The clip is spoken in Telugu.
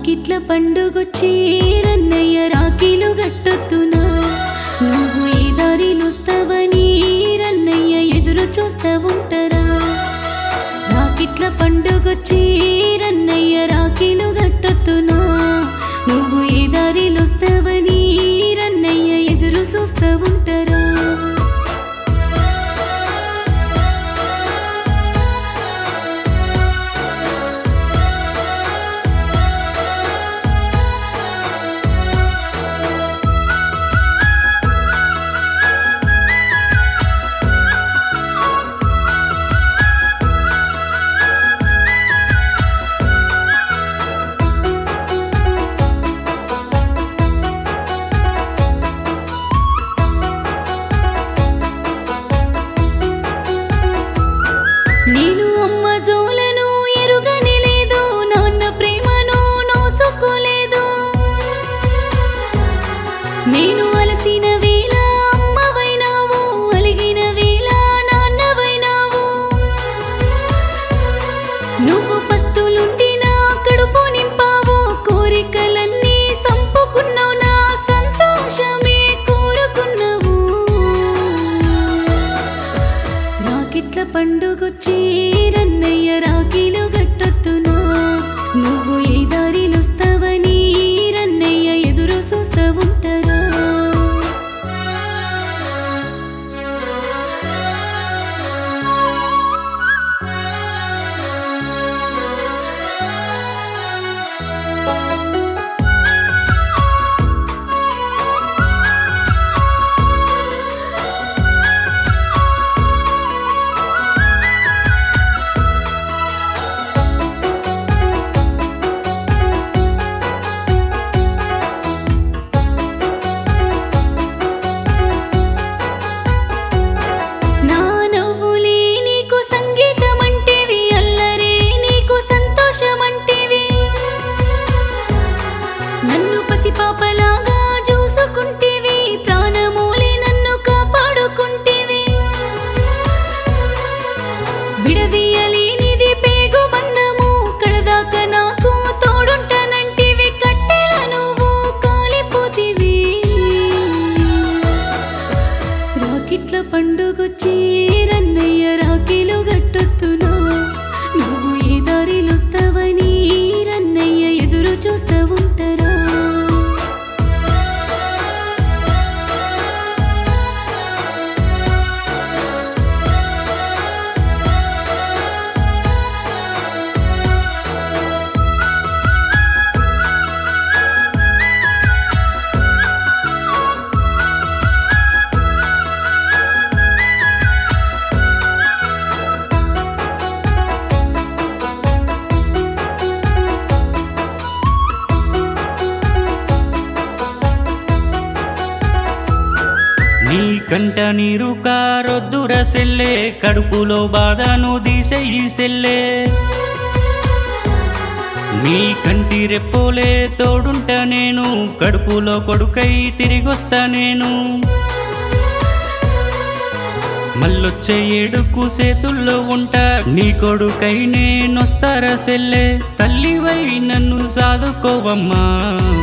రాకిట్ల పండుగొచ్చి రన్నయ్య రాఖీలు గట్టొత్తునా నువ్వు ఈ దారిలొస్తావని రన్నయ్య ఎదురు చూస్తా ఉంటారా రాకిట్ల పండుగొచ్చి రన్నయ్య రాఖీలు గట్టొత్తునా నువ్వు ఈ దారిలొస్తావని రన్నయ్య ఎదురు చూస్తా ఉంటారా నేను అమ్మ జోలను ఎరుగని లేదు నాన్న ప్రేమను నోసుకోలేదు నేను అలసిన వేళ అమ్మవైనావు అలిగిన వేళ నాన్నవైనావు నువ్వు పస్తులుండి నా కడుపు నింపావు కోరికలన్నీ సంపుకున్నావు నా సంతోషమే కోరుకున్నావు రాకిట్ల పండుగొచ్చి రన్నయ్య రాఖీలు గట్టొత్తునా నువ్వు ఏ దారిలొస్తావని రన్నయ్య ఎదురు చూస్తా ఉంటారా నా నవ్వులే నీకు సంగీతం అంటేవి అల్లరే నీకు సంతోషం అంటేవి నన్ను పసిపాపలాగా చూసుకుంటేవి ప్రాణమూలే నన్ను కాపాడుకుంటేవి విడదీయలేనిది పేగు బంధము కడదాకా నాకు తోడుంటానంటివి కట్టెల నువ్వు కాలిపోతివి రాకిట్ల పండుగొచ్చి రన్నయ్య రాఖీలు గట్టొత్తునా నువ్వు ఈ దారిలొస్తావని రన్నయ్య ఎదురు చూస్తా ఉంటారా నీ కంట నీరు కారొద్దుర సెల్లే కడుపులో బాధను తీసేయి సెల్లే నీ కంటి రెప్పోలే తోడుంటా నేను కడుపులో కొడుకై తిరిగొస్తా నేను మళ్ళొచ్చే ఏడుకు సేతుల్లో ఉంటా నీ కొడుకై నేనొస్తారా సెల్లే తల్లివై నన్ను సాదుకోవమ్మా